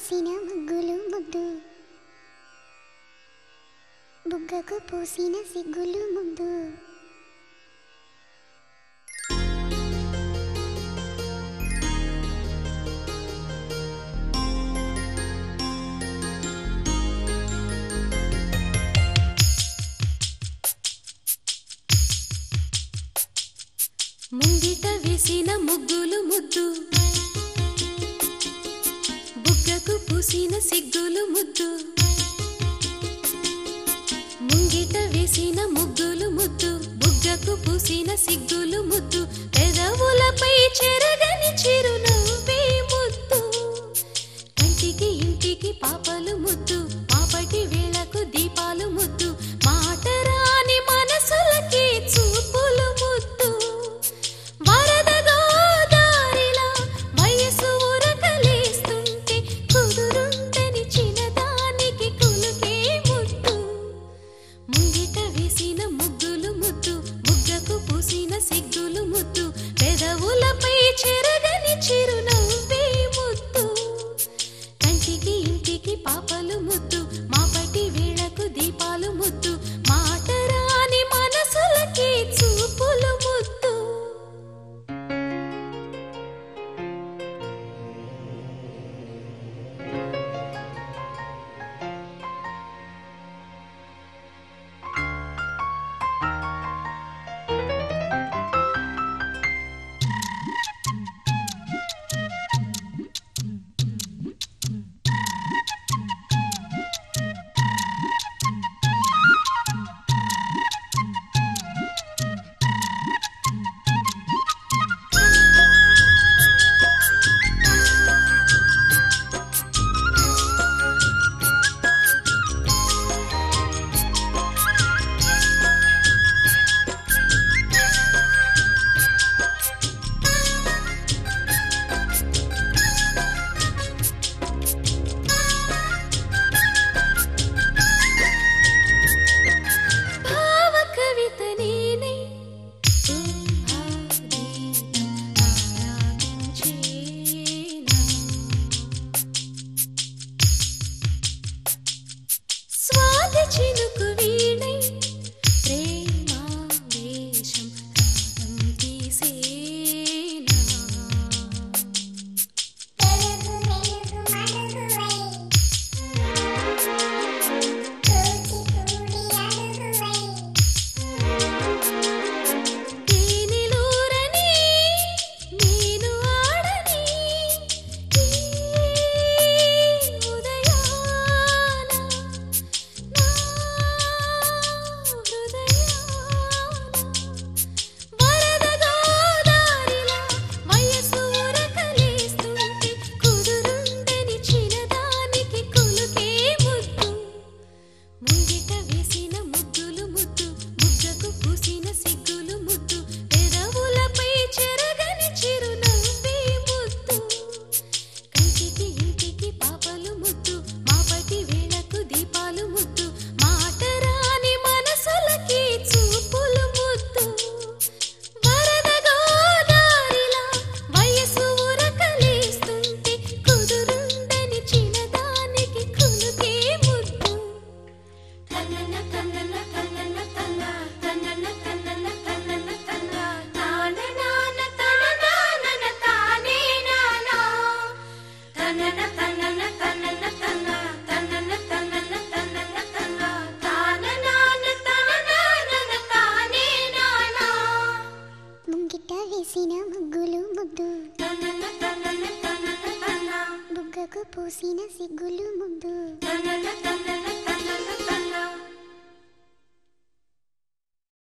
పూసిన ముగ్గులు ముద్దు బుగ్గకు పూసిన సిగ్గులు ముద్దు ముంగిట వేసిన ముగ్గులు ముద్దు బుగ్గకు పూసిన సిగ్గులు ముద్దు ముంగిట వేసిన ముగ్గులు ముద్దు బుగ్గకు పూసిన సిగ్గులు ముద్దు పెదవులపై చెరగని చిరునవ్వే ముద్దు కంటికి ఇంటికి పాపలు ముద్దు పాపటి వేళకు దీపాలు ముద్దు మాట రాని మనసులకి చూపులు ముద్దు వరద గోదారిలా వయసు ఉరకలేస్తుంటే కుదురుంటని చిన్నదానికి కులుకే ముద్దు ముంగిట వేసిన ముగ్గులు ముద్దు ముగ్గకు పూసిన సిగ్గులు ముద్దు పెదవులపై చెరగని చిరునవ్వే ముద్దు కంటికి ఇంటికి పాపలు ముద్దు మాపటి వేళకు దీపాలు ముద్దు మాట రాని మనసులకి చూపులు ముద్దు భావ కవిత నేనే ఊహాది ఆరాధించేనా స్వాతి చినుకు వీణై ప్రేమావేశం రాగం తీసేనా తేనెలూరని నేను ఆడని ఈ ఉదయాన నా హృదయాన వరద గోదారిలా వయసు ఉరకలేస్తుంటే కుదురుండని చిన్నదానికి కులుకే ముద్దు ముంగిట వేసిన ముద్దులు ముద్దు ముగ్గకు పూసిన సిగ్గులు ముద్దు పెదవులపై చెరగని చిరునవ్వే ముద్దు కంటికి ఇంటికి పాపలు ముద్దు మాపటి వేళకు దీపాలు ముద్దు మాట రాని మనసులకి చూపులు ముద్దు వరద గోదారిలా వయసు ఉరకలేస్తుంటే కుదురుండని చిన్నదానికి కులుకే ముద్దు తనన తనన తనన తన తనన తనన తనన తన తాన నాన తన నానన తానే నానా తనన తనన తనన తన తనన తనన తనన తన తాన నాన తన నానన తానే నానా ముంగిట వేసిన ముగ్గులు ముద్దు తనన తనన తనన తన బుగ్గకు పూసిన సిగ్గులు ముద్దు తనన తనన